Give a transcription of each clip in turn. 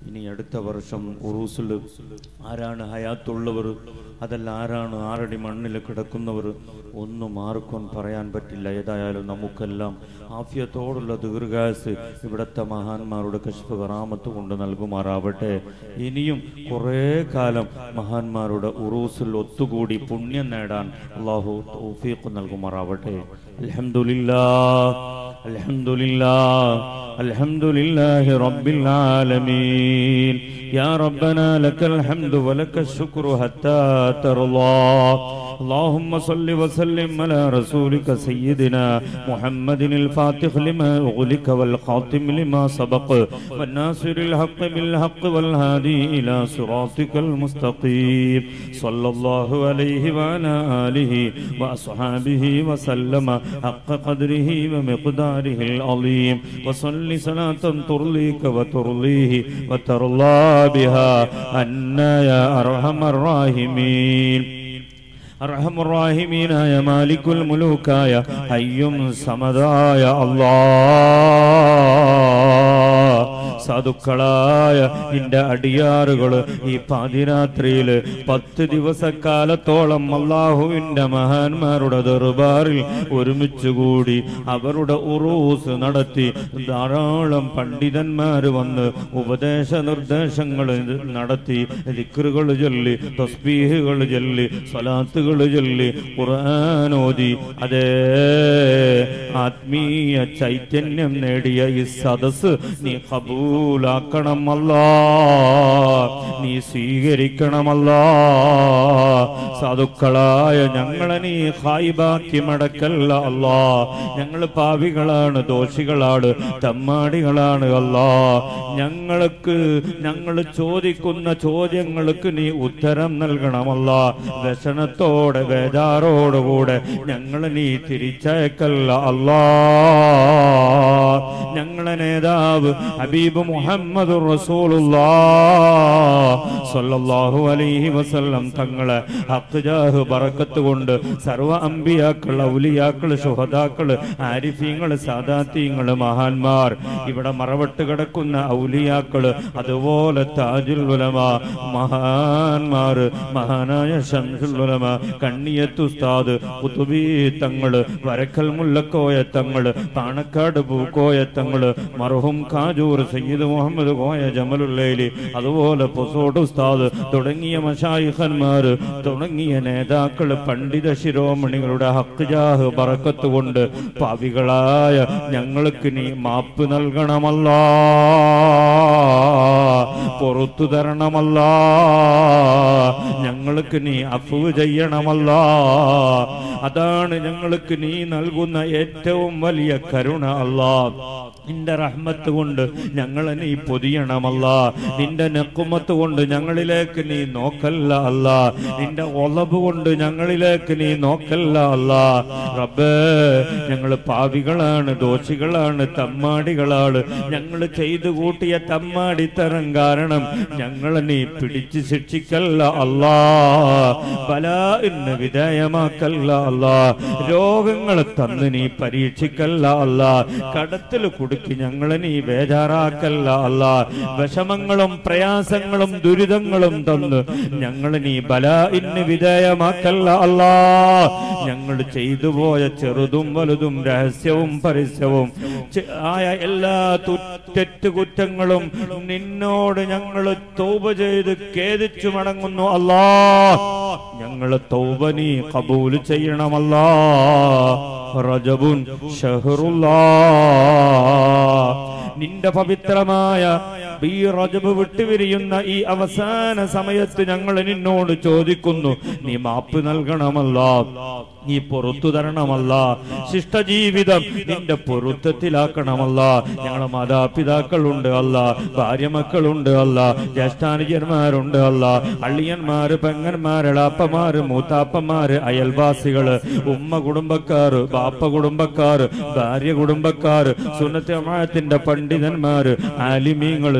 ഇനി അടുത്ത വർഷം ഉറൂസിൽ ആരാണ് ഹയാത്തുള്ളവർ അതല്ല ആരാണ് ആറടി മണ്ണിൽ കിടക്കുന്നവർ ഒന്നും ആർക്കും പറയാൻ പറ്റില്ല ഏതായാലും നമുക്കെല്ലാം ആഫ്യത്തോടുള്ള ദീർഘായുസ് ഇവിടുത്തെ മഹാന്മാരുടെ കശ്ഫ് കറാമത്ത് കൊണ്ട് നൽകുമാറാവട്ടെ ഇനിയും കുറേ കാലം മഹാന്മാരുടെ ഉറൂസിൽ ഒത്തുകൂടി പുണ്യം നേടാൻ അള്ളാഹു തൗഫീഖ് നൽകുമാറാവട്ടെ അൽഹംദുലില്ലാ അൽഹംദുലില്ലാ الحمد لله رب العالمين يا ربنا لك الحمد ولك الشكر حتى ترضى اللهم صل وسلم على رسولك سيدنا محمد الفاتح لما أغلق والخاتم لما سبق والناصر الحق بالحق والهادي إلى صراطك المستقيم صلى الله عليه وعلى آله وأصحابه وسلم حق قدره ومقداره العظيم وصل صلاة ترليك وترضيه وترضى بها عنا يا أرحم الراحمين അർഹമുറാഹിമീനായ മാലിക്കുൽ മുലൂക്കായ അയ്യും സമതായ അല്ലാ സാധുക്കളായ നിന്റെ അടിയാറുകൾ ഈ പാതിരാത്രിയിൽ പത്ത് ദിവസക്കാലത്തോളം അള്ളാഹുവിന്റെ മഹാന്മാരുടെ ദർബാറിൽ ഒരുമിച്ചുകൂടി അവരുടെ ഉറൂസ് നടത്തി ധാരാളം പണ്ഡിതന്മാർ വന്ന് ഉപദേശ നിർദ്ദേശങ്ങൾ നടത്തി ദിക്റുകൾ ചൊല്ലി തസ്ബീഹുകൾ ചൊല്ലി സ്വലാത്തുകൾ ചൊല്ലി ഖുർആാനോദി അതേ ആത്മീയ ചൈതന്യം നേടിയ ഈ സദസ് നീ കബൂലാക്കണമല്ല നീ സ്വീകരിക്കണമല്ല സാധുക്കളായ ഞങ്ങളെ നീ ഹായിബാക്കി മടക്കല്ല അല്ലാ ഞങ്ങൾ പാവികളാണ് ദോഷികളാണ് തമ്മാടികളാണ് അല്ലാ ഞങ്ങൾക്ക് ഞങ്ങൾ ചോദിക്കുന്ന ചോദ്യങ്ങൾക്ക് നീ ഉത്തരം നൽകണമല്ല വ്യസനത്തോടെ ബേജാറോടുകൂടെ ഞങ്ങൾ നീ തിരിച്ചയക്കല്ല അല്ലാ ഞങ്ങളെ നേതാവ് ഹബീബ് മുഹമ്മദ് റസൂലുള്ളാ സല്ലല്ലാഹു അലൈഹി വസല്ലം തങ്ങളെ ഹഖ്ജാഹ് ബറക്കത്ത് കൊണ്ട് സർവ അമ്പിയാക്കൾ ഔലിയാക്കൾ ശുഹദാക്കൾ ആരിഫീങ്ങൾ സാദാത്തീങ്ങൾ മഹാന്മാർ ഇവിടെ മറവട്ട് കിടക്കുന്ന ഔലിയാക്കൾ അതുപോലെ താജുൽ ഉലമ മഹാന്മാർ മഹാനായ ഷംസുൽ ഉലമ കണ്ണിയത്ത് ഉസ്താദ് കുതുബി തങ്ങള് വരക്കൽ മുല്ലക്കോയ തങ്ങള് പാണക്കാട് പൂക്കോയ തങ്ങള് മർഹും കാജൂർ സയ്യിദ് മുഹമ്മദ് കോയ ജമലുല്ലൈലി അതുപോലെ പൊസോട് ഉസ്താദ് തുടങ്ങിയ മഷായിഖന്മാർ തുടങ്ങിയ നേതാക്കൾ പണ്ഡിത ശിരോമണികളുടെ ഹക്ജാഹ് ബറക്കത്ത് കൊണ്ട് പാവികളായ ഞങ്ങൾക്ക് നീ മാപ്പ് നൽകണമല്ല പുറത്തു തരണമല്ല ഞങ്ങൾക്ക് നീ അഫുവ് ചെയ്യണമല്ല അതാണ് ഞങ്ങൾക്ക് നീ നൽകുന്ന ഏറ്റവും വലിയ കരുണ അല്ലാ നിന്റെ റഹ്മത്ത് കൊണ്ട് ഞങ്ങളെ നീ പൊതിയണമല്ല നിന്റെ നെക്കുമത്ത് കൊണ്ട് ഞങ്ങളിലേക്ക് നീ നോക്കല്ല അല്ല നിന്റെ ഒളവ് കൊണ്ട് ഞങ്ങളിലേക്ക് നീ നോക്കല്ല അല്ല റബ്ബേ ഞങ്ങൾ പാവികളാണ് ദോഷികളാണ് തമ്മാടികളാണ് ഞങ്ങൾ ചെയ്തു കൂട്ടിയ തമ്മാടിത്തരം കാരണം ഞങ്ങളെ നീ പിടിച്ച് ശിക്ഷിക്കല്ല അല്ലാ ബലാ ഇന്ന് വിധേയമാക്കല്ല അല്ല രോഗങ്ങൾ തന്ന് നീ പരീക്ഷിക്കല്ല അല്ല കടത്തിൽ കുടുക്കി ഞങ്ങളെ നീ ബേജാറാക്കല്ല അല്ല വിഷമങ്ങളും പ്രയാസങ്ങളും ദുരിതങ്ങളും തന്ന് ഞങ്ങളെ നീ ബല ഇന്ന് വിധേയമാക്കല്ല അല്ല ഞങ്ങൾ ചെയ്തു പോയ ചെറുതും വലുതും രഹസ്യവും പരസ്യവും ചെ- ആയ എല്ലാ തു- തെറ്റുകുറ്റങ്ങളും നിന്നോട് ഞങ്ങൾ തൗബ ചെയ്ത് ഖേദിച്ചു മടങ്ങുന്നു അല്ലാ ഞങ്ങൾ തൗബ നീ കബൂൽ ചെയ്യണമല്ലാ റജബുൻ ഷഹറുല്ലാ നിന്റെ പവിത്രമായ ഈ റജബ് വിട്ടുപിരിയുന്ന ഈ അവസാന സമയത്ത് ഞങ്ങൾ നിന്നോട് ചോദിക്കുന്നു നീ മാപ്പ് നൽകണമല്ല നീ പൊറത്തു തരണമല്ല ശിഷ്ടജീവിതം നിന്റെ പൊരുത്തത്തിലാക്കണമല്ല ഞങ്ങളെ മാതാപിതാക്കളുണ്ട് അല്ല ഭാര്യമക്കളുണ്ട് അല്ല ജ്യേഷ്ഠാനുജന്മാരുണ്ട് അല്ല അള്ളിയന്മാര് പെങ്ങന്മാര് എളാപ്പമാര് മൂത്താപ്പന്മാര് അയൽവാസികള് ഉമ്മ കുടുംബക്കാര് ബാപ്പ കുടുംബക്കാര് ഭാര്യ കുടുംബക്കാര് സുന്നത്തമായത്തിന്റെ പണ്ഡിതന്മാര് ആലിമീങ്ങള്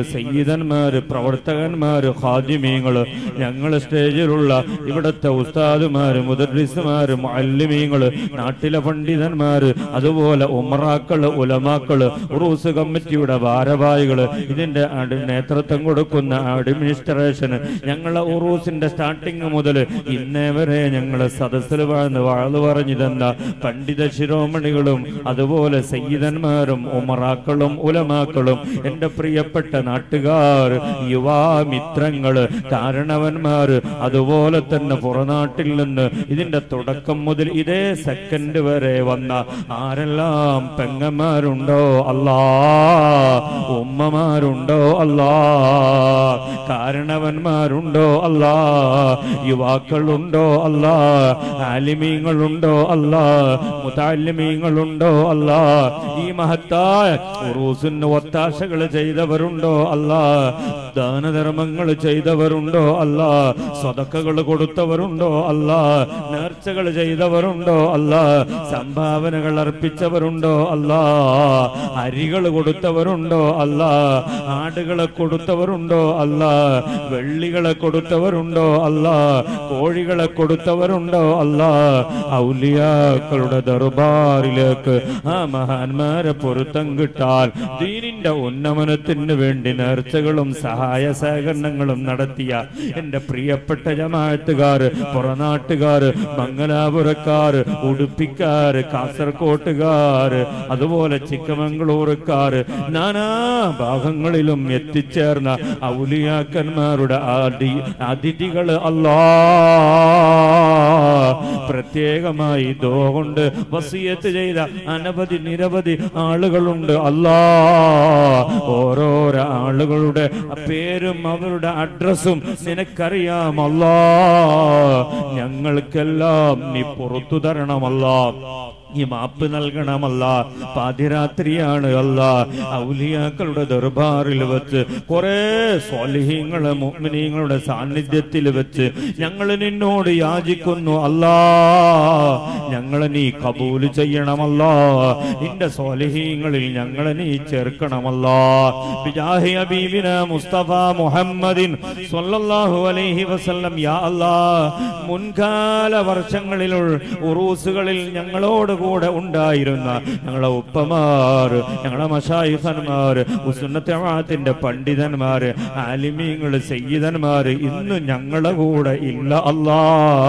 സയ്യിദന്മാര് പ്രവർത്തകന്മാര് ഖാദിമീങ്ങള് ഞങ്ങൾ സ്റ്റേജിലുള്ള ഇവിടുത്തെ ഉസ്താദുമാര് മുദർരിസുമാര് മുഅല്ലിമീങ്ങള് നാട്ടിലെ പണ്ഡിതന്മാര് അതുപോലെ ഉമറാക്കള് ഉലമാക്കള് ഉറൂസ് കമ്മിറ്റിയുടെ ഭാരവാഹികള് ഇതിന്റെ അടി- നേതൃത്വം കൊടുക്കുന്ന അഡ്മിനിസ്ട്രേഷന് ഞങ്ങളെ ഉറൂസിന്റെ സ്റ്റാർട്ടിങ് മുതൽ ഇന്നേ വരെ ഞങ്ങളെ സദസ്സിൽ വാഴ്ന്ന് വാഴ്ന്നു പറഞ്ഞു തന്ന പണ്ഡിത ശിരോമണികളും അതുപോലെ സയ്യിദന്മാരും ഉമറാക്കളും ഉലമാക്കളും എന്റെ പ്രിയപ്പെട്ട നാട്ടുകാർ യുവാമിത്രങ്ങള് കാരണവന്മാര് അതുപോലെ തന്നെ പുറനാട്ടിൽ നിന്ന് ഇതിന്റെ തുടക്കം മുതൽ ഇതേ സെക്കൻഡ് വരെ വന്ന ആരെല്ലാം പെങ്ങന്മാരുണ്ടോ അല്ലാ ഉമ്മമാരുണ്ടോ അല്ലാ കാരണവന്മാരുണ്ടോ അല്ലാ യുവാക്കളുണ്ടോ അല്ലാ ആലിമീങ്ങളുണ്ടോ അല്ലാ മുതാലിമീങ്ങളുണ്ടോ അല്ലാ ഈ മഹത്തായ ഉറൂസിന് ഒത്താശകൾ ചെയ്തവരുണ്ടോ അല്ലാ ദാനധർമ്മങ്ങൾ ചെയ്തവരുണ്ടോ അല്ല സ്വതക്കകൾ കൊടുത്തവരുണ്ടോ അല്ല നേർച്ചകൾ ചെയ്തവരുണ്ടോ അല്ല സംഭാവനകൾ അർപ്പിച്ചവരുണ്ടോ അല്ല അരികൾ കൊടുത്തവരുണ്ടോ അല്ല ആടുകളെ കൊടുത്തവരുണ്ടോ അല്ല വെള്ളികളെ കൊടുത്തവരുണ്ടോ അല്ല കോഴികളെ കൊടുത്തവരുണ്ടോ അല്ല ഔലിയാക്കളുടെ ദർബാറിലേക്ക് ആ മഹാന്മാരെ പൊരുത്തം കിട്ടാൻ ദീനിന്റെ ഉന്നമനത്തിന് വേണ്ടി നേർച്ചകളും സഹായ സഹകരണങ്ങളും നടത്തിയ എന്റെ പ്രിയപ്പെട്ട ജമാഅത്തുകാര് പുറനാട്ടുകാര് മംഗലാപുരക്കാര് ഉടുപ്പിക്കാര് കാസർകോട്ടുകാര് അതുപോലെ ചിക്കമംഗളൂറുകാര് നാനാ ഭാഗങ്ങളിലും എത്തിച്ചേർന്ന ഔലിയാക്കന്മാരുടെ അതി അതിഥികള് അല്ലാ പ്രത്യേകമായി ദോ കൊണ്ട് വസിയത്ത് ചെയ്ത അനവധി നിരവധി ആളുകളുണ്ട് അല്ലാ ഓരോരോ ആളുകളുടെ പേരും അവരുടെ അഡ്രസ്സും നിനക്കറിയാം അല്ലാ ഞങ്ങൾക്കെല്ലാം നീ പുറത്തു തരണമല്ലാ ഈ മാപ്പ് നൽകണമല്ല പാതിരാത്രിയാണ് അല്ല ഔലിയാക്കളുടെ ദർബാറിൽ വെച്ച് കുറെ സ്വാലിഹീങ്ങളെ മുഅ്മിനീങ്ങളുടെ സാന്നിധ്യത്തിൽ വെച്ച് ഞങ്ങൾ നിന്നോട് യാചിക്കുന്നു അല്ലാ ഞങ്ങളെ നീ കബൂല് ചെയ്യണമല്ല നിന്റെ സ്വാലിഹീങ്ങളിൽ ഞങ്ങളെ നീ ചേർക്കണമല്ല ബിജാഹി ഹബീബിന മുസ്തഫ മുഹമ്മദിൻ സ്വല്ലല്ലാഹു അലൈഹി വസല്ലം യാ അല്ലാ മുൻകാല വർഷങ്ങളിലുള്ള ഉറൂസുകളിൽ ഞങ്ങളോട് കൂടെ ഉണ്ടായിരുന്ന ഞങ്ങളെ ഉപ്പമാർ ഞങ്ങളെ മഷായിഖന്മാർ ഉസുന്നത്തമാത്തിന്റെ പണ്ഡിതന്മാര് ആലിമീങ്ങള് സയ്യിദന്മാര് ഇന്ന് ഞങ്ങളെ കൂടെ ഇല്ല അല്ലാ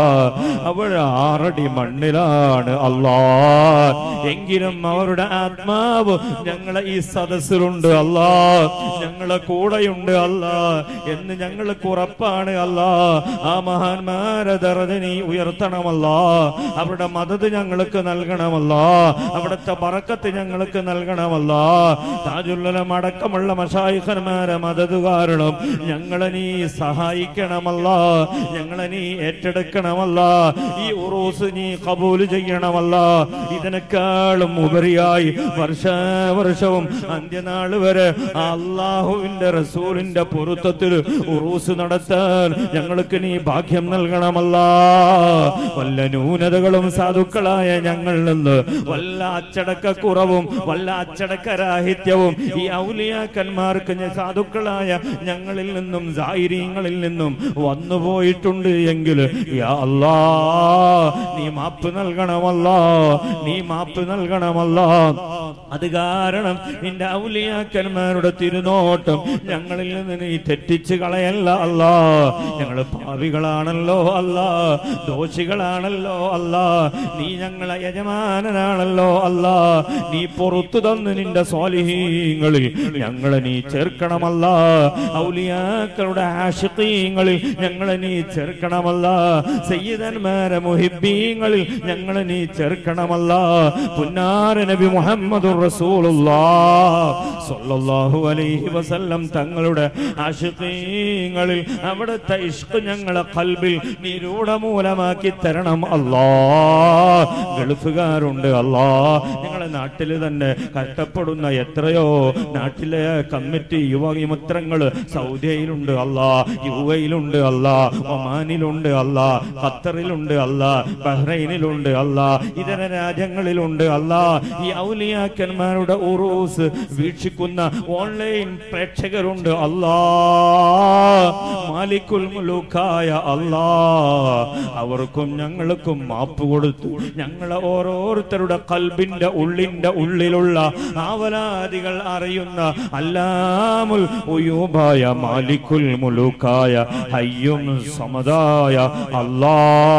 അവർ ആറടി മണ്ണിലാണ് അല്ലാ എങ്കിലും അവരുടെ ആത്മാവ് ഞങ്ങളെ ഈ സദസ്സിലുണ്ട് അല്ലാ ഞങ്ങളെ കൂടെയുണ്ട് അല്ലാ എന്ന് ഞങ്ങൾക്ക് ഉറപ്പാണ് അല്ലാ ആ മഹാന്മാരെ ദറജനി ഉയർത്തണമല്ല അവരുടെ മദത് ഞങ്ങൾക്ക് നൽകണമല്ല അവിടുത്തെ പറക്കത്ത് ഞങ്ങൾക്ക് നൽകണമല്ല താജുല്ലം അടക്കമുള്ള മഷായിഖന്മാരെ മദത് കാരണം ഞങ്ങളെ നീ സഹായിക്കണമല്ല ഞങ്ങളെ നീ ഏറ്റെടുക്കണമല്ല ഈ ഉറൂസ് നീ കബൂല് ചെയ്യണമല്ല ഇതിനേക്കാളും ഉപരിയായി വർഷാവർഷവും അന്ത്യനാൾ വരെ ആ അള്ളാഹുവിന്റെ റസൂലിന്റെ പൊരുത്തത്തിൽ ഉറൂസ് നടത്താൻ ഞങ്ങൾക്ക് നീ ഭാഗ്യം നൽകണമല്ല വല്ല ന്യൂനതകളും സാധുക്കളായ ഞങ്ങളിൽ നിന്ന് വല്ല അച്ചടക്കക്കുറവും വല്ല അച്ചടക്കരാഹിത്യവും ഈ ഔലിയാക്കന്മാർക്ക് ഞ- സാധുക്കളായ ഞങ്ങളിൽ നിന്നും സായിര്യങ്ങളിൽ നിന്നും വന്നുപോയിട്ടുണ്ട് എങ്കിൽ യാ അല്ലാ നീ മാപ്പ് നൽകണമല്ല നീ മാപ്പ് നൽകണമല്ല അത് കാരണം നിന്റെ ഔലിയാക്കന്മാരുടെ തിരുനോട്ടം ഞങ്ങളിൽ നിന്ന് നീ തെറ്റിച്ച് കളയല്ല അല്ല ഞങ്ങൾ ഭാവികളാണല്ലോ അല്ല ദോഷികളാണല്ലോ അല്ല നീ ഞങ്ങളെ യജമാനനാണല്ലോ അല്ല നീ പുറത്തു തന്ന് നിന്റെ സ്വാലിഹീങ്ങളിൽ ഞങ്ങളെ നീ ചേർക്കണമല്ല ഔലിയാക്കളുടെ ആഷിഖീങ്ങളിൽ ഞങ്ങളെ നീ ചേർക്കണമല്ല സയ്യിദന്മാരെ മുഹിബീങ്ങളിൽ ഞങ്ങളെ നീ ചേർക്കണമല്ല പുന്നാര നബി മുഹമ്മദ് സ്വല്ലല്ലാഹു അലൈഹി വസല്ലം തങ്ങളുടെ ആഷിഖീങ്ങളിൽ അവിടുത്തെ ഇഷ്ക് ഞങ്ങളെ കൽബിൽ നീ രൂഢമൂലമാക്കി തരണം അല്ലാ ഗൾഫുകാർ പോലീസുകാരുണ്ട് അല്ലാ ഞങ്ങളെ നാട്ടിൽ തന്നെ കഷ്ടപ്പെടുന്ന എത്രയോ നാട്ടിലെ കമ്മിറ്റി യുവമിത്രങ്ങള് സൗദിയിലുണ്ട് അല്ലാ യു എയിലുണ്ട് അല്ലാ ഒമാനിലുണ്ട് അല്ലാ ഖത്തറിലുണ്ട് അല്ലാ ബഹ്റൈനിലുണ്ട് അല്ലാ ഇതര രാജ്യങ്ങളിലുണ്ട് അല്ലാ ഈ ഔലിയാക്കന്മാരുടെ ഉറൂസ് വീക്ഷിക്കുന്ന ഓൺലൈൻ പ്രേക്ഷകരുണ്ട് അല്ലാ മാലിക്കുൽ മുലൂക്കായ അല്ലാ അവർക്കും ഞങ്ങൾക്കും മാപ്പ് കൊടുത്തു ഞങ്ങളെ ഓരോരുത്തരുടെ കൽബിന്റെ ഉള്ളിന്റെ ഉള്ളിലുള്ള ആവലാദികൾ അറിയുന്ന അല്ലാമുൽ ഉയൂബായ മാലിക്കുൽ മുലൂക്കായ ഹയ്യും സമതായ അല്ലാ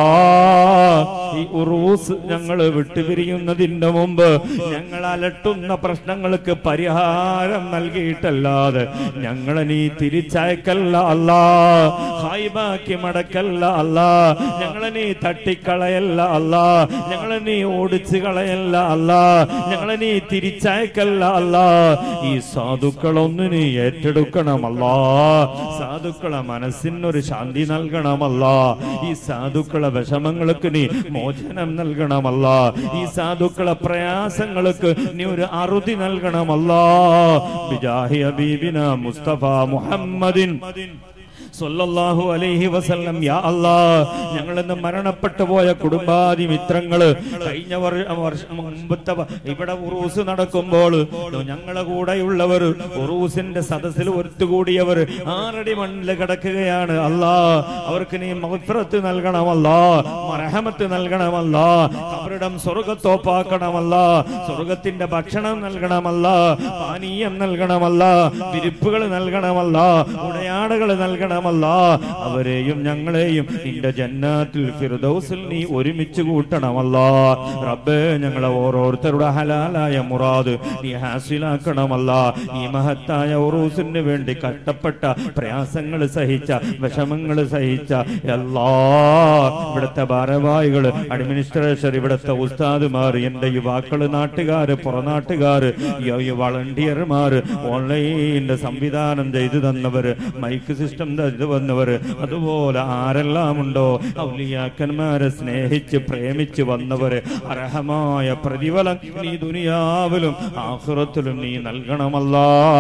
ഈ ഉറൂസ് ഞങ്ങൾ വിട്ടുപിരിയുന്നതിന്റെ മുമ്പ് ഞങ്ങൾ അലട്ടുന്ന പ്രശ്നങ്ങൾക്ക് പരിഹാരം നൽകിയിട്ടല്ലാതെ ഞങ്ങളെ നീ തിരിച്ചയക്കല്ല അല്ലാ ഹായിബാക്കി മടക്കല്ല അല്ലാ ഞങ്ങളെ നീ തട്ടിക്കളയല്ല അല്ലാ ഞങ്ങളെ നീ ഓടിച്ചു കളയല്ല അല്ലാ ഞങ്ങളെ നീ തിരിച്ചയക്കല്ല അല്ലാ ഈ സാധുക്കളൊന്ന് നീ ഏറ്റെടുക്കണമല്ലാ സാധുക്കളെ മനസ്സിനൊരു ശാന്തി നൽകണമല്ല ഈ സാധുക്കളെ വിഷമങ്ങൾക്ക് നീ മോചനം നൽകണമല്ല ഈ സാധുക്കളെ പ്രയാസങ്ങൾക്ക് നീ ഒരു അറുതി നൽകണമല്ല ബിജാഹി ഹബീബിന മുസ്തഫ മുഹമ്മദിൻ സല്ലല്ലാഹു അലൈഹി വസല്ലം യാ അല്ലാ ഞങ്ങൾ ഇന്ന് മരണപ്പെട്ടു പോയ കുടുംബാദി മിത്രങ്ങള് കഴിഞ്ഞ വർ- വർഷം മുമ്പത്തെ വ- ഇവിടെ ഉറൂസ് നടക്കുമ്പോൾ ഞങ്ങളെ കൂടെയുള്ളവർ ഉറൂസിന്റെ സദസ്സിൽ ഒത്തുകൂടിയവർ ആറടി മണ്ണിൽ കിടക്കുകയാണ് അല്ലാ അവർക്ക് നീ മഹഫിറത്ത് നൽകണമല്ല മറഹമത്ത് നൽകണമല്ല അവരുടെ സ്വർഗത്തോപ്പാക്കണമല്ല സ്വർഗത്തിന്റെ ഭക്ഷണം നൽകണമല്ല പാനീയം നൽകണമല്ല വിരിപ്പുകൾ നൽകണമല്ല ഉടയാടകൾ നൽകണമല്ല അവരെയും ഞങ്ങളെയും നിന്റെ ജന്നാത്തിൽ ഫിർദൗസിൽ നീ ഒരുമിച്ച് കൂട്ടണമല്ല റബ്ബേ ഞങ്ങളെ ഓരോരുത്തരുടെ ഹലാലായ മുറാദ് നീ ഹാസിലാക്കണമല്ല ഈ മഹത്തായ ഉറൂസിന് വേണ്ടി കഷ്ടപ്പെട്ട പ്രയാസങ്ങൾ സഹിച്ച വിഷമങ്ങൾ സഹിച്ച എല്ലാ ഇവിടുത്തെ ഭാരവാഹികള് അഡ്മിനിസ്ട്രേഷൻ ഇവിടുത്തെ ഉസ്താദുമാർ എന്റെ യുവാക്കള് നാട്ടുകാര് പുറനാട്ടുകാര് ഈ- ഈ വളണ്ടിയർമാര് ഓൺലൈനിന്റെ സംവിധാനം ചെയ്തു തന്നവര് മൈക്ക് സിസ്റ്റം ചെയ്തു വന്നവര് അതുപോലെ ആരെല്ലാം ഉണ്ടോ ഔലിയാക്കന്മാരെ സ്നേഹിച്ച് പ്രേമിച്ച് വന്നവര് അർഹമായ പ്രതിഫലം നീ ദുനിയാവിലും ആഹുറത്തിലും നീ നൽകണമല്ല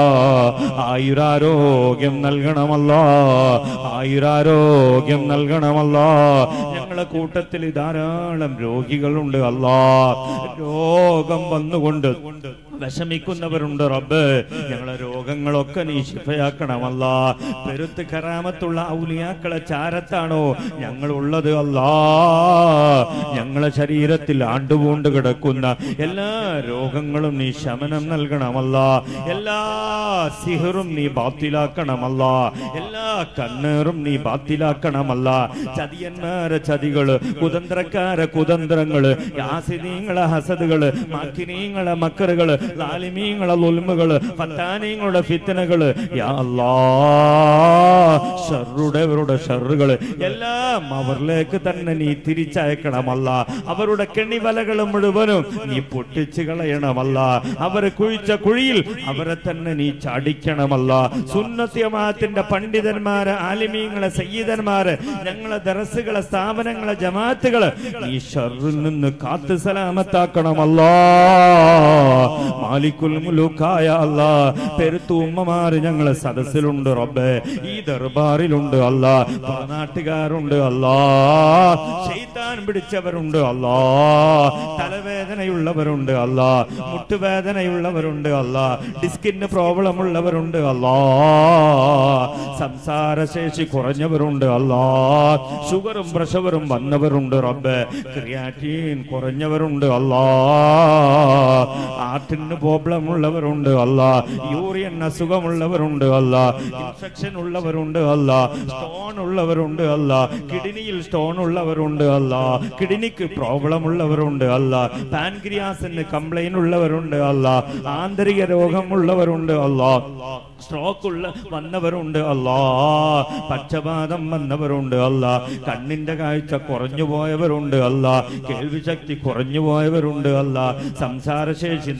ആയുരാരോഗ്യം നൽകണമല്ല ആയുരാരോഗ്യം നൽകണമല്ല ഞങ്ങളെ കൂട്ടത്തിൽ ധാരാളം രോഗികളുണ്ട് അല്ലാ രോഗം വന്നുകൊണ്ട് വിഷമിക്കുന്നവരുണ്ട് റബ്ബ് ഞങ്ങളെ രോഗങ്ങളൊക്കെ നീ ശിഫയാക്കണമല്ല പെരുത്ത് കറാമത്തുള്ള ഔലിയാക്കളെ ചാരത്താണോ ഞങ്ങൾ ഉള്ളത് അല്ലാ ഞങ്ങളെ ശരീരത്തിൽ ആണ്ടുപൂണ്ട് കിടക്കുന്ന എല്ലാ രോഗങ്ങളും നീ ശമനം നൽകണമല്ല എല്ലാ സിഹറും നീ ബാത്തിലാക്കണമല്ല എല്ലാ കണ്ണേറും നീ ബാത്തിലാക്കണമല്ല ചതിയന്മാരെ ചതികള് കുതന്ത്രക്കാരെ കുതന്ത്രങ്ങള് യാസിനീങ്ങളെ ഹസദുകള് മാക്കിനീങ്ങളെ മക്കറുകള് ലാലിമീങ്ങളെ ലുൽമുകള് ഫത്താനീങ്ങളുടെ ഫിത്തനകള് യാ അല്ലാ ഷറുടെവരുടെ ഷറുകള് എല്ലാം അവരിലേക്ക് തന്നെ നീ തിരിച്ചയക്കണമല്ല അവരുടെ കെണിവലകൾ മുഴുവനും നീ പൊട്ടിച്ചു കളയണമല്ല അവര് കുഴിച്ച കുഴിയിൽ അവരെ തന്നെ നീ ചാടിക്കണമല്ല സുന്നത്യമാത്തിന്റെ പണ്ഡിതന്മാരെ ആലിമീങ്ങളെ സയ്യിദന്മാരെ ഞങ്ങളെ ദറസുകളെ സ്ഥാപനങ്ങളെ ജമാഅത്തുകള് നീ ഷറിൽ നിന്ന് കാത്തു സലാമത്താക്കണമല്ല മാലിക്കുൽ മുലൂക്കായ അല്ലാ പെരുത്തു ഉമ്മമാര് ഞങ്ങളെ സദസ്സിലുണ്ട് റബ്ബേ ഈ ദർബാറിലുണ്ട് അല്ല നാട്ടുകാരുണ്ട് അല്ലാ ശൈത്താൻ പിടിച്ചവരുണ്ട് അല്ലാ തലവേദനയുള്ളവരുണ്ട് അല്ല മുട്ടുവേദനയുള്ളവരുണ്ട് അല്ല ഡിസ്കിന് പ്രോബ്ലം ഉള്ളവരുണ്ട് അല്ലാ സംസാരശേഷി കുറഞ്ഞവരുണ്ട് അല്ലാ ഷുഗറും പ്രഷറും വന്നവരുണ്ട് റബ്ബ് ക്രിയാറ്റീൻ കുറഞ്ഞവരുണ്ട് അല്ലാ ആർട്ടിന് പ്രോബ്ലം ഉള്ളവരുണ്ട് അല്ല യൂറിയൻ അസുഖമുള്ളവരുണ്ട് അല്ല ഇൻഫെക്ഷൻ ഉള്ളവരുണ്ട് അല്ല സ്റ്റോൺ ഉള്ളവരുണ്ട് അല്ല കിഡ്നിയിൽ സ്റ്റോൺ ഉള്ളവരുണ്ട് അല്ല കിഡ്നിക്ക് പ്രോബ്ലം ഉള്ളവരുണ്ട് അല്ല പാൻക്രിയാസിന് കംപ്ലൈന്റ് ഉള്ളവരുണ്ട് അല്ല ആന്തരിക രോഗമുള്ളവരുണ്ട് അല്ല സ്ട്രോക്ക് ഉള്ള വന്നവരുണ്ട് അല്ലാ പക്ഷപാതം വന്നവരുണ്ട് അല്ല കണ്ണിന്റെ കാഴ്ച കുറഞ്ഞു പോയവരുണ്ട് അല്ല കേൾവി ശക്തി കുറഞ്ഞു പോയവരുണ്ട് അല്ല സംസാരശേഷി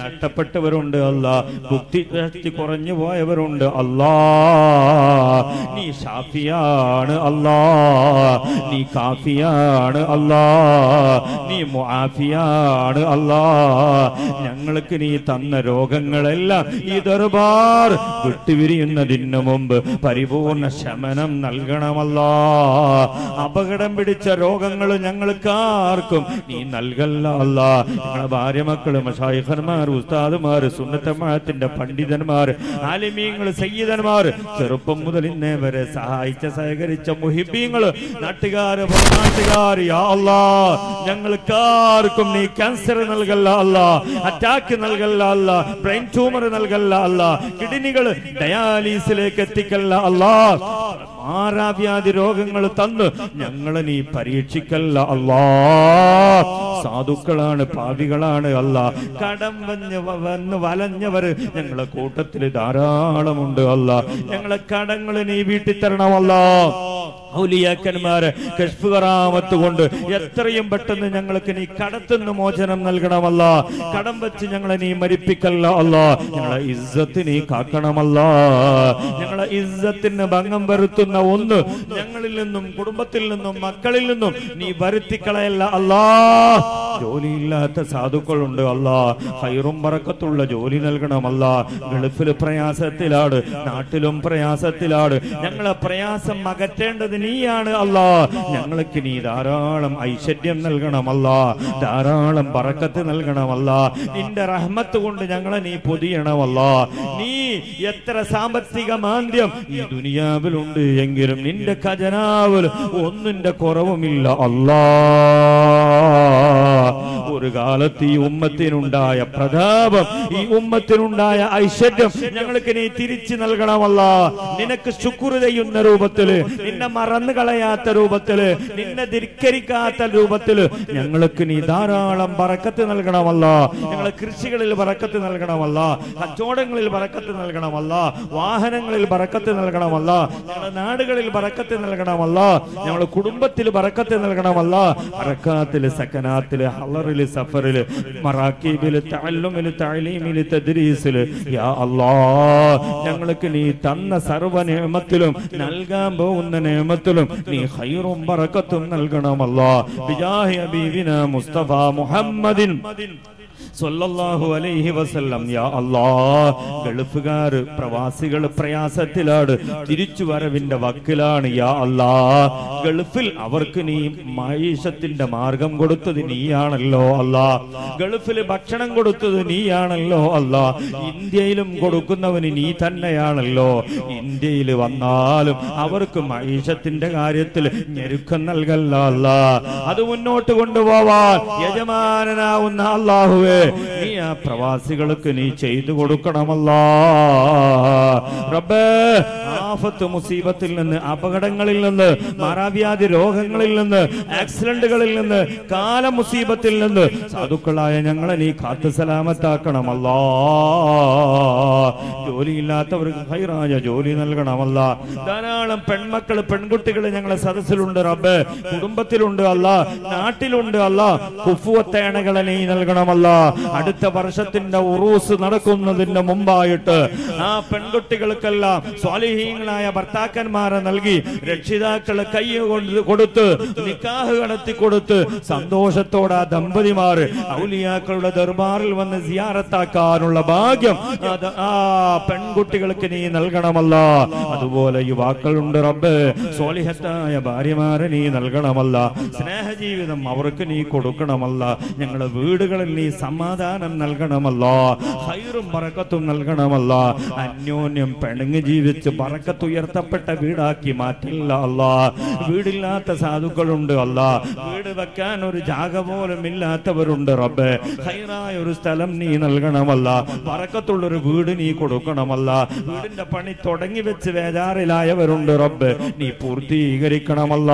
നഷ്ടപ്പെട്ടവരുണ്ട് അല്ല ബുദ്ധിശക്തി കുറഞ്ഞു പോയവരുണ്ട് അല്ലാ നീ ശാ ഷാഫിയാണ് അല്ലാ നീ കാഫിയാണ് അല്ലാ നീ മുആഫിയാണ് അല്ലാ ഞങ്ങൾക്ക് നീ തന്ന രോഗങ്ങളെല്ലാം ഈ ദർബാർ വിട്ടുപിരിയുന്നതിന് മുമ്പ് പരിപൂർണ ശമനം നൽകണമല്ലാ അപകടം പിടിച്ച രോഗങ്ങൾ ഞങ്ങൾക്ക് ആർക്കും നീ നൽകല്ല അല്ല ഞങ്ങളെ ഭാര്യ മക്കള് മഷായിഖന്മാർ ഉസ്താദുമാർ സുന്നത്തമാത്തിന്റെ പണ്ഡിതന്മാർ ആലിമീങ്ങൾ സയ്യിദന്മാർ ചെറുപ്പം മുതൽ ഇന്നേ വരെ സഹായിച്ച സഹകരിച്ച മുഹിബീങ്ങള് നാട്ടുകാര് നാട്ടുകാർ യാ അല്ലാ ഞങ്ങൾക്ക് ആർക്കും നീ ക്യാൻസർ നൽകല്ല അല്ല അറ്റാക്ക് നൽകല്ല അല്ല ബ്രെയിൻ ട്യൂമർ നൽകല്ല അല്ല കിഡ്നികൾ ഡയാലിസിലേക്ക് എത്തിക്കല്ല അല്ലാ മാറാവ്യാധി രോഗങ്ങൾ തന്ന് ഞങ്ങളെ നീ പരീക്ഷിക്കല്ല അല്ലാ സാധുക്കളാണ് പാപികളാണ് അല്ല കടം വന്ന് വ- വന്ന് വലഞ്ഞവര് ഞങ്ങളെ കൂട്ടത്തിൽ ധാരാളമുണ്ട് അല്ല ഞങ്ങളെ കടങ്ങൾ നീ വീട്ടിൽ തരണമല്ല ഔലിയാക്കന്മാര് കശ്ഫ് കറാമത്ത് കൊണ്ട് എത്രയും പെട്ടെന്ന് ഞങ്ങൾക്ക് നീ കടത്തുനിന്ന് മോചനം നൽകണമല്ല കടം വെച്ച് ഞങ്ങളെ നീ മരിപ്പിക്കല്ല അല്ല ഞങ്ങളെ ഇസ്സത്ത് നീ കാക്കണമല്ല ഞങ്ങളെ ഇസ്സത്തിന് ഭംഗം വരുത്തുന്ന ഒന്ന് ഞങ്ങളിൽ നിന്നും കുടുംബത്തിൽ നിന്നും മക്കളിൽ നിന്നും നീ വരുത്തിക്കളയല്ല അല്ലാ ജോലിയില്ലാത്ത സാധുക്കളുണ്ട് അല്ല ഹൈറും പറക്കത്തുള്ള ജോലി നൽകണമല്ല ഗൾഫിൽ പ്രയാസത്തിലാണ് നാട്ടിലും പ്രയാസത്തിലാണ് ഞങ്ങളെ പ്രയാസം അകറ്റേണ്ടത് നീയാണ് അല്ല ഞങ്ങൾക്ക് നീ ധാരാളം ഐശ്വര്യം നൽകണമല്ല ധാരാളം പറക്കത്ത് നൽകണമല്ല നിന്റെ റഹ്മത്ത് കൊണ്ട് ഞങ്ങളെ നീ പൊതിയണമല്ല നീ എത്ര സാമ്പത്തിക മാന്ദ്യം ഈ ദുനിയാവിലുണ്ട് എങ്കിലും നിന്റെ ഖജനാവിൽ ഒന്നിന്റെ കുറവുമില്ല അല്ലാ ഒരു കാലത്ത് ഈ ഉമ്മത്തിനുണ്ടായ പ്രതാപം ഈ ഉമ്മത്തിനുണ്ടായ ഐശ്വര്യം ഞങ്ങൾക്ക് നീ തിരിച്ചു നൽകണമല്ല നിനക്ക് ശുക്ർ ചെയ്യുന്ന രൂപത്തില് നിന്നെ മറന്നു കളയാത്ത രൂപത്തില് നിന്നെ ധിക്കരിക്കാത്ത രൂപത്തില് ഞങ്ങൾക്ക് നീ ധാരാളം പറക്കത്ത് നൽകണമല്ല ഞങ്ങളെ കൃഷികളിൽ പറക്കത്ത് നൽകണമല്ല കച്ചവടങ്ങളിൽ പറക്കത്ത് നൽകണമല്ല വാഹനങ്ങളിൽ പറക്കത്ത് നൽകണമല്ല ഞങ്ങളുടെ നാടുകളിൽ പറക്കത്ത് നൽകണമല്ല ഞങ്ങളുടെ കുടുംബത്തിൽ പറക്കത്ത് നൽകണമല്ല അറക്കാത്തില് സക്കനാത്തില് ഹലറില് സഫറില് മറാക്കീബില് തഅല്ലുമില് തഅലീമില് തദ്രീസില് യാ അല്ലാ ഞങ്ങൾക്ക് നീ തന്ന സർവ്വ നിയമത്തിലും നൽകാൻ പോകുന്ന നിയമത്തിലും നീ ഖൈറും ബറക്കത്തും നൽകണമല്ലാ ബിജാഹി ഹബീബിന മുസ്തഫ മുഹമ്മദിൻ സല്ലല്ലാഹു അലൈഹി വസല്ലം യാ അല്ലാ ഗൾഫുകാർ പ്രവാസികൾ പ്രയാസത്തിലാണ് തിരിച്ചു വരവിന്റെ വക്കിലാണ് യാ അല്ലാ ഗൾഫിൽ അവർക്ക് നീ മൈഷത്തിന്റെ മാർഗം കൊടുത്തത് നീയാണല്ലോ അല്ലാ ഗൾഫിൽ ഭക്ഷണം കൊടുത്തത് നീയാണല്ലോ അല്ലാ ഇന്ത്യയിലും കൊടുക്കുന്നവന് നീ തന്നെയാണല്ലോ ഇന്ത്യയിൽ വന്നാലും അവർക്ക് മൈഷത്തിന്റെ കാര്യത്തിൽ ഞെരുക്കം നൽകല്ല അല്ലാ അത് മുന്നോട്ട് കൊണ്ടുപോവാൻ യജമാനനാവുന്ന അള്ളാഹുവേ നീ ആ പ്രവാസികൾക്ക് നീ ചെയ്തു കൊടുക്കണമല്ലാ റബ്ബേ ആഫത്ത് മുസീബത്തിൽ നിന്ന് അപകടങ്ങളിൽ നിന്ന് മാറാവ്യാധി രോഗങ്ങളിൽ നിന്ന് ആക്സിഡന്റുകളിൽ നിന്ന് കാല മുസീബത്തിൽ നിന്ന് സാധുക്കളായ ഞങ്ങളെ നീ കാത്തു സലാമത്താക്കണമല്ലാ ജോലിയില്ലാത്തവർക്ക് ഹൈറായ ജോലി നൽകണമല്ല ധാരാളം പെൺമക്കൾ പെൺകുട്ടികൾ ഞങ്ങളെ സദസ്സിലുണ്ട് റബ്ബ് കുടുംബത്തിലുണ്ട് അല്ല നാട്ടിലുണ്ട് അല്ല കുഫുവത്തേണകളെ നീ നൽകണമല്ല അടുത്ത വർഷത്തിന്റെ ഉറൂസ് നടക്കുന്നതിന് മുമ്പായിട്ട് ആ പെൺകുട്ടികൾക്കെല്ലാം സ്വാലിഹീങ്ങളായ ഭർത്താക്കന്മാരെ നൽകി രക്ഷിതാക്കളെ കൈ കൊണ്ട് കൊടുത്ത് നിക്കാഹ് കടത്തി കൊടുത്ത് സന്തോഷത്തോടെ ആ ദമ്പതിമാർ ഔലിയാക്കളുടെ ദർബാറിൽ വന്ന് സിയാറത്താക്കാനുള്ള ഭാഗ്യം അത് ആ പെൺകുട്ടികൾക്ക് നീ നൽകണമല്ല അതുപോലെ യുവാക്കളുണ്ട് റബ്ബ് സോലിഹത്തായ ഭാര്യമാരെ നീ നൽകണമല്ല സ്നേഹജീവിതം അവർക്ക് നീ കൊടുക്കണമല്ല ഞങ്ങളുടെ വീടുകളിൽ നീ സമാധാനം നൽകണമല്ല ഹൈറും പറക്കത്തും നൽകണമല്ല അന്യോന്യം പിണങ്ങി ജീവിച്ച് പറക്കത്തുയർത്തപ്പെട്ട വീടാക്കി മാറ്റില്ല അല്ല വീടില്ലാത്ത സാധുക്കളുണ്ട് അല്ല വീട് വെക്കാൻ ഒരു ജാഗ പോലും ഇല്ലാത്തവരുണ്ട് റബ്ബ് ഹൈറായ ഒരു സ്ഥലം നീ നൽകണമല്ല പറക്കത്തുള്ളൊരു വീട് നീ കൊടുക്കണമല്ല വീടിന്റെ പണി തുടങ്ങി വെച്ച് വേജാറിലായവരുണ്ട് റബ്ബ് നീ പൂർത്തീകരിക്കണമല്ല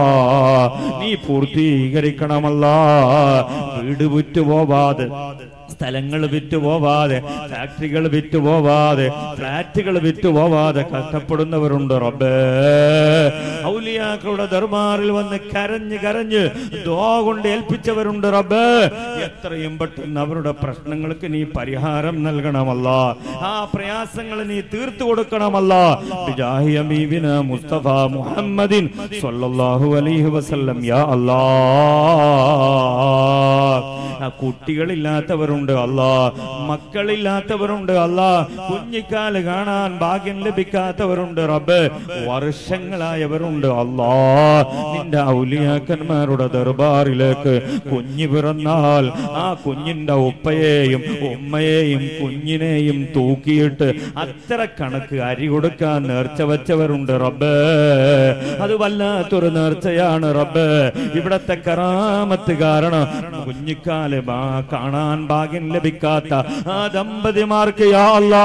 നീ പൂർത്തീകരിക്കണമല്ല വീട് വിറ്റുപോവാതെ സ്ഥലങ്ങൾ വിറ്റുപോവാതെ ഫാക്ടറികൾ വിറ്റുപോവാതെ ഫ്ലാറ്റുകൾ വിറ്റുപോവാതെ കഷ്ടപ്പെടുന്നവരുണ്ട് റബ്ബേ ഔലിയാക്കളുടെ ദർബാറിൽ വന്ന് കരഞ്ഞ് കരഞ്ഞ് ദുആ കൊണ്ട് ഏൽപ്പിച്ചവരുണ്ട് റബ്ബേ എത്രയും പെട്ടെന്ന് അവരുടെ പ്രശ്നങ്ങൾക്ക് നീ പരിഹാരം നൽകണമല്ല ആ പ്രയാസങ്ങൾ നീ തീർത്തു കൊടുക്കണമല്ല ബിജാഹി അമീബിന മുസ്തഫ മുഹമ്മദിൻ സ്വല്ലല്ലാഹു അലൈഹി വസല്ലം യാ അല്ലാ ആ കുട്ടികളില്ലാത്തവരുണ്ട് അല്ലാ മക്കളില്ലാത്തവരുണ്ട് അല്ലാ കുഞ്ഞിക്കാല് കാണാൻ ഭാഗ്യം ലഭിക്കാത്തവരുണ്ട് റബ്ബ് വർഷങ്ങളായവരുണ്ട് അല്ലാ നിന്റെ ഔലിയാക്കന്മാരുടെ ദർബാറിലേക്ക് കുഞ്ഞ് പിറന്നാൽ ആ കുഞ്ഞിന്റെ ഉപ്പയെയും ഉമ്മയെയും കുഞ്ഞിനെയും തൂക്കിയിട്ട് അത്ര കണക്ക് അരി കൊടുക്കാൻ നേർച്ച വെച്ചവരുണ്ട് റബ്ബ് അത് വല്ലാത്തൊരു നേർച്ചയാണ് റബ്ബ് ഇവിടത്തെ കറാമത്ത് കാരണം കുഞ്ഞിക്കാല് ബാ- കാണാൻ ഭാഗ്യം ലഭിക്കാത്ത ആ ദമ്പതിമാർക്ക് യാ അല്ലാ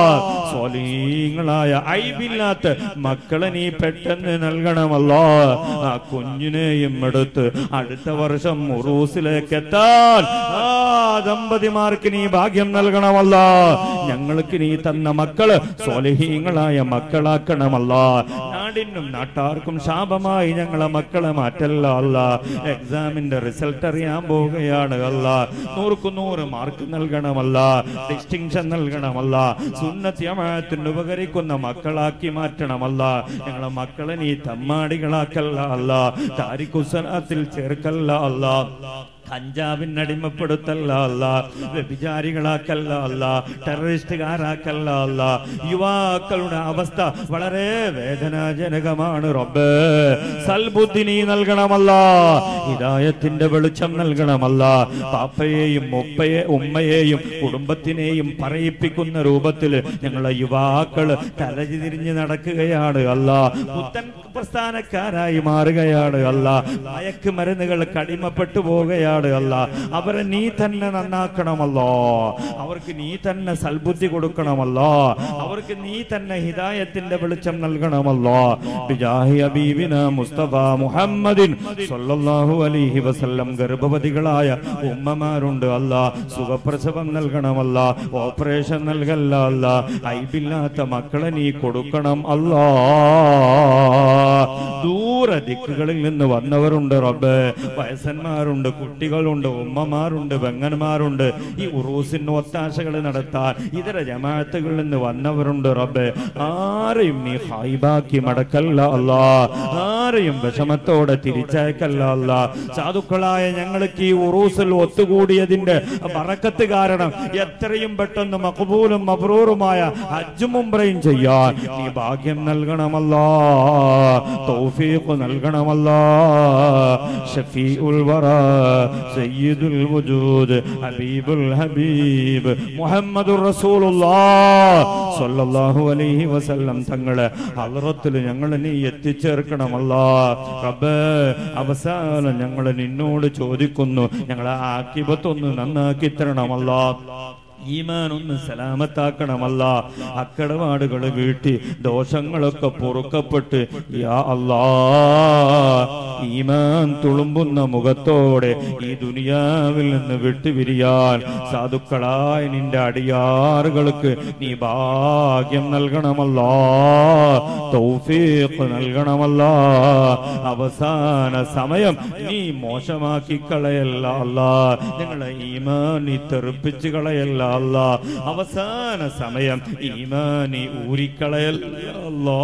സ്വലീങ്ങളായ ഐബില്ലാത്ത മക്കളെ നീ പെട്ടെന്ന് നൽകണമല്ലോ ആ കുഞ്ഞിനെയും എടുത്ത് അടുത്ത വർഷം ഉറൂസിലേക്ക് എത്താൻ ആ ദമ്പതിമാർക്ക് നീ ഭാഗ്യം നൽകണമല്ല ഞങ്ങൾക്ക് നീ തന്ന മക്കള് സ്വലഹീങ്ങളായ മക്കളാക്കണമല്ല നാടിനും നാട്ടാർക്കും ശാപമായി ഞങ്ങളെ മക്കളെ മാറ്റല്ല അല്ല എക്സാമിന്റെ റിസൾട്ട് അറിയാൻ പോവുകയാണ് അല്ല നൂറുക്ക് നൂറ് മാർക്ക് നൽകണമല്ല ഡിസ്റ്റിങ്ഷൻ നൽകണമല്ല സുന്നത്യമായത്തിന് ഉപകരിക്കുന്ന മക്കളാക്കി മാറ്റണമല്ല ഞങ്ങളെ മക്കളെ നീ തമ്മാടികളാക്കല്ല അല്ല താരിഖുസനത്തിൽ ചേർക്കല്ല അല്ല കഞ്ചാവിന് അടിമപ്പെടുത്തല്ല അല്ല വ്യഭിചാരികളാക്കല്ല അല്ല ടെററിസ്റ്റുകാരാക്കല്ല അല്ല യുവാക്കളുടെ അവസ്ഥ വളരെ വേദനാജനകമാണ് റബ്ബ് സൽബുദ്ധി നീ നൽകണമല്ല ഹിദായത്തിന്റെ വെളിച്ചം നൽകണമല്ല പാപ്പയെയും ഉപ്പയെ ഉമ്മയെയും കുടുംബത്തിനെയും പറയിപ്പിക്കുന്ന രൂപത്തിൽ ഞങ്ങളെ യുവാക്കൾ തലതിരിഞ്ഞ് നടക്കുകയാണ് അല്ല പുത്തൻ പ്രസ്ഥാനക്കാരായി മാറുകയാണ് അല്ല മയക്കുമരുന്നുകൾ കടിമപ്പെട്ടു പോവുകയാണ് അല്ല അവരെ നീ തന്നെ നന്നാക്കണമല്ലോ അവർക്ക് നീ തന്നെ സൽബുദ്ധി കൊടുക്കണമല്ലോ അവർക്ക് നീ തന്നെ ഹിദായത്തിന്റെ വെളിച്ചം നൽകണമല്ലോ ബിജാഹി ഹബീബിന മുസ്തഫ മുഹമ്മദിൻ സല്ലല്ലാഹു അലൈഹി വസല്ലം ഗർഭവതികളായ ഉമ്മമാരുണ്ട് അല്ല സുഖപ്രസവം നൽകണമല്ല ഓപ്പറേഷൻ നൽകല്ല അല്ല ഐബില്ലാത്ത മക്കളെ നീ കൊടുക്കണം അല്ലാ ദൂര ദിക്കുകളിൽ നിന്ന് വന്നവരുണ്ട് റബ്ബ് വയസ്സന്മാരുണ്ട് കുട്ടികളുണ്ട് ഉമ്മമാരുണ്ട് വെങ്ങന്മാരുണ്ട് ഈ ഉറൂസിന് ഒത്താശകൾ നടത്താൻ ഇതര ജമാഅത്തുകളിൽ നിന്ന് വന്നവരുണ്ട് റബ്ബ് ആരെയും നീ ഹൈബാക്കി മടക്കല്ല അല്ല ആരെയും വിഷമത്തോടെ തിരിച്ചയക്കല്ല അല്ല സാധുക്കളായ ഞങ്ങൾക്ക് ഈ ഉറൂസിൽ ഒത്തുകൂടിയതിന്റെ ബറക്കത്ത് കാരണം എത്രയും പെട്ടെന്ന് മഖബൂലും മബ്രൂറുമായ ഹജ്ജും ഉംറയും ചെയ്യാൻ നീ ഭാഗ്യം നൽകണമല്ലോ തൗഫീഖ് നൽകണമല്ലോ ഷഫീഉൽ വറ സയ്യിദുൽ വജൂദ് ഹബീബുൽ ഹബീബ് മുഹമ്മദുർ റസൂലുള്ളാഹ് സ്വല്ലല്ലാഹു അലൈഹി വസല്ലം തങ്ങളെ ഹദ്റത്തിൽ ഞങ്ങൾ നീ എത്തിച്ചേർക്കണമല്ലോ റബ്ബേ അവസാനം ഞങ്ങൾ നിന്നോട് ചോദിക്കുന്നു ഞങ്ങളെ ആക്കിബത്തൊന്ന് നന്നാക്കി തരണമല്ലോ ഈമാൻ ഒന്ന് സലാമത്താക്കണമല്ല അക്കടപാടുകൾ വീട്ടി ദോഷങ്ങളൊക്കെ പൊറുക്കപ്പെട്ട് യാ അല്ലാ ഈമാൻ തുളുമ്പുന്ന മുഖത്തോടെ ഈ ദുനിയാവിൽ നിന്ന് വിട്ടുപിരിയാൻ സാധുക്കളായ നിന്റെ അടിയാറുകൾക്ക് നീ ഭാഗ്യം നൽകണമല്ലോ തൗഫീഖ് നൽകണമല്ലോ അവസാന സമയം നീ മോശമാക്കി കളയല്ല അല്ല നിങ്ങളെ ഈമാൻ നീ തെറിപ്പിച്ച് കളയല്ല അല്ല അവസാന സമയം ഈമാനി ഊരിക്കളയല്ല അല്ലാ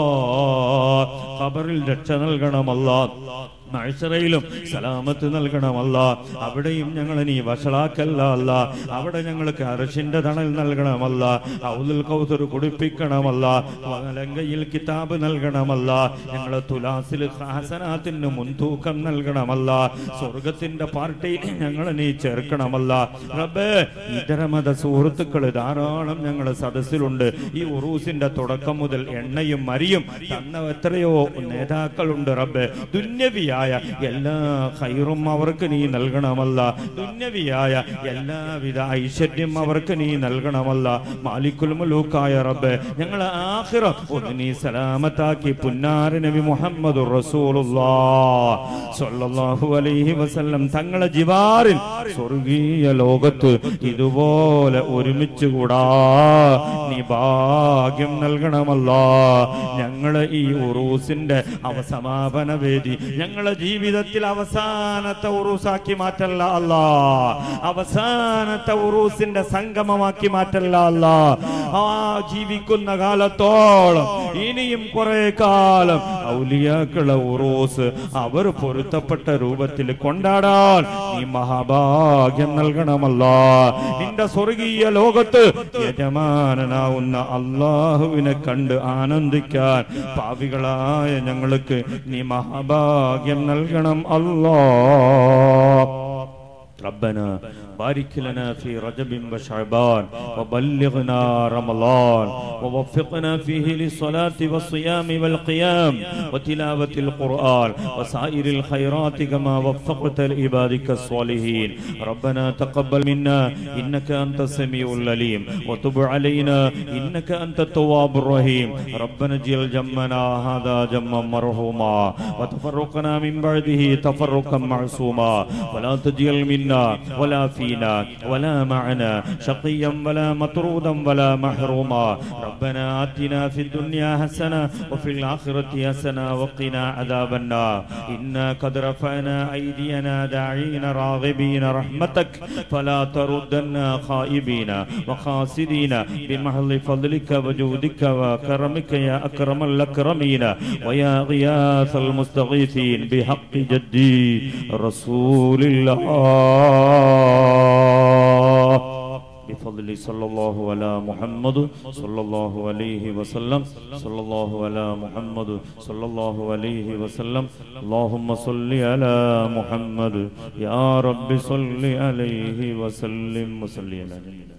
ഖബറിൽ രക്ഷ നൽകണമല്ല മഴസറയിലും സലാമത്ത് നൽകണമല്ല അവിടെയും ഞങ്ങൾ നീ വഷളാക്കല്ല അല്ല അവിടെ ഞങ്ങൾക്ക് അറഷിന്റെ തണൽ നൽകണമല്ല ഔദുൽ കൗസർ കുടിപ്പിക്കണമല്ല വലങ്കയിൽ കിതാബ് നൽകണമല്ല ഞങ്ങളെ തുലാസിൽ ഹസനാത്തിന് മുൻതൂക്കം നൽകണമല്ല സ്വർഗത്തിന്റെ പാർട്ടി ഞങ്ങൾ നീ ചേർക്കണമല്ല റബ്ബേ ഇതര മത സുഹൃത്തുക്കൾ ധാരാളം ഞങ്ങളുടെ സദസ്സിലുണ്ട് ഈ ഉറൂസിന്റെ തുടക്കം മുതൽ എണ്ണയും മരിയും തന്ന എത്രയോ നേതാക്കളുണ്ട് റബ്ബേ ദുന്യവിയ ഉഹ്റവിയായ എല്ലാ ഖൈറും അവർക്ക് നീ നൽകണമല്ല ദുന്യവിയായ എല്ലാവിധ ഐശ്വര്യം അവർക്ക് നീ നൽകണമല്ല മാലിക്കുൽ മുലൂക്കായ റബ്ബ് ഞങ്ങളെ ആഖിറ ഒന്ന് നീ സലാമത്താക്കി പുന്നാര നബി മുഹമ്മദ് സ്വല്ലല്ലാഹു അലൈഹി വസല്ലം തങ്ങളെ ജിവാറിൽ സ്വർഗീയ ലോകത്ത് ഇതുപോലെ ഒരുമിച്ച് കൂടാ നീ ഭാഗ്യം നൽകണമല്ല ഞങ്ങളെ ഈ ഉറൂസിന്റെ അവസമാപന വേദി ഞങ്ങളെ ജീവിതത്തിൽ അവസാനത്തെ ഉറൂസാക്കി മാറ്റല്ല അല്ല അവസാനത്തെ ഉറൂസിന്റെ സംഗമമാക്കി മാറ്റല്ല അല്ല ആ ജീവിക്കുന്ന കാലത്തോളം ഇനിയും കുറെ കാലം ഔലിയാക്കളെ ഉറൂസ് അവർ പൊരുത്തപ്പെട്ട രൂപത്തിൽ കൊണ്ടാടാൻ നീ മഹാഭാഗ്യം നൽകണമല്ല നിന്റെ സ്വർഗീയ ലോകത്ത് യജമാനനാവുന്ന അള്ളാഹുവിനെ കണ്ട് ആനന്ദിക്കാൻ പാവികളായ ഞങ്ങൾക്ക് നീ മഹാഭാഗ്യം നൽകണം അല്ലാ ربنا بارك لنا في رجب وشعبان وبلغنا رمضان ووفقنا فيه للصلاة والصيام والقيام وتلاوة القرآن وسائر الخيرات كما وفقت لعبادك الصالحين ربنا تقبل منا إنك أنت السميع العليم وتب علينا إنك أنت التواب الرحيم ربنا اجعل جمنا هذا جما مرحوما وتفرقنا من بعده تفرقا معصوما ولا تجعل منا ولا فينا ولا معنا شقيا ولا مطرودا ولا محروما ربنا آتنا في الدنيا حسنة وفي الآخرة حسنة وقنا عذاب النار إنا قد رفعنا أيدينا داعين راغبين رحمتك فلا تردنا خائبين وخاسرين بمحض فضلك وجودك وكرمك يا أكرم الأكرمين ويا غياث المستغيثين بحق جدي رسول الله بفضل صلى الله على محمد صلى الله عليه وسلم صلى الله على محمد صلى الله عليه وسلم اللهم صل على محمد يا رب صل عليه وسلم وصل على نبينا